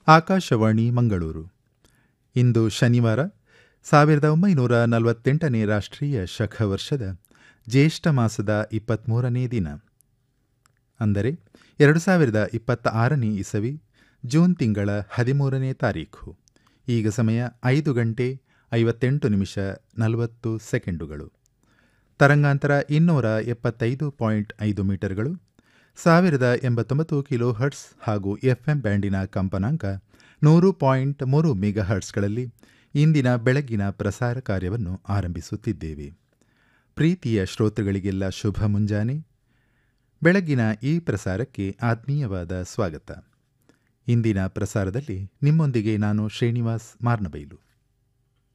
ಆಕಾಶವಾಣಿ ಮಂಗಳೂರು ಇಂದು ಶನಿವಾರ ಸಾವಿರದ ಒಂಬೈನೂರ ನಲವತ್ತೆಂಟನೇ ರಾಷ್ಟ್ರೀಯ ಶಕ ವರ್ಷದ ಜ್ಯೇಷ್ಠ ಮಾಸದ ಇಪ್ಪತ್ತ್ಮೂರನೇ ದಿನ ಅಂದರೆ ಎರಡು ಸಾವಿರದ ಇಪ್ಪತ್ತ ಆರನೇ ಇಸವಿ ಜೂನ್ ತಿಂಗಳ ಹದಿಮೂರನೇ ತಾರೀಖು ಈಗ ಸಮಯ ಐದು ಗಂಟೆ ಐವತ್ತೆಂಟು ನಿಮಿಷ ನಲವತ್ತು ಸೆಕೆಂಡುಗಳು ತರಂಗಾಂತರ ಇನ್ನೂರ ಎಪ್ಪತ್ತೈದು ಪಾಯಿಂಟ್ ಐದು ಮೀಟರ್ಗಳು ಸಾವಿರದ ಎಂಬತ್ತೊಂಬತ್ತು ಕಿಲೋ ಹರ್ಟ್ಸ್ ಹಾಗೂ ಎಫ್ಎಂ ಬ್ಯಾಂಡಿನ ಕಂಪನಾಂಕ ನೂರು ಪಾಯಿಂಟ್ ಮೂರು ಮೆಗಾ ಹರ್ಟ್ಸ್ಗಳಲ್ಲಿ ಇಂದಿನ ಬೆಳಗ್ಗಿನ ಪ್ರಸಾರ ಕಾರ್ಯವನ್ನು ಆರಂಭಿಸುತ್ತಿದ್ದೇವೆ ಪ್ರೀತಿಯ ಶ್ರೋತೃಗಳಿಗೆಲ್ಲ ಶುಭ ಮುಂಜಾನೆ ಬೆಳಗ್ಗಿನ ಈ ಪ್ರಸಾರಕ್ಕೆ ಆತ್ಮೀಯವಾದ ಸ್ವಾಗತ ಇಂದಿನ ಪ್ರಸಾರದಲ್ಲಿ ನಿಮ್ಮೊಂದಿಗೆ ನಾನು ಶ್ರೀನಿವಾಸ್ ಮಾರ್ನಬೈಲು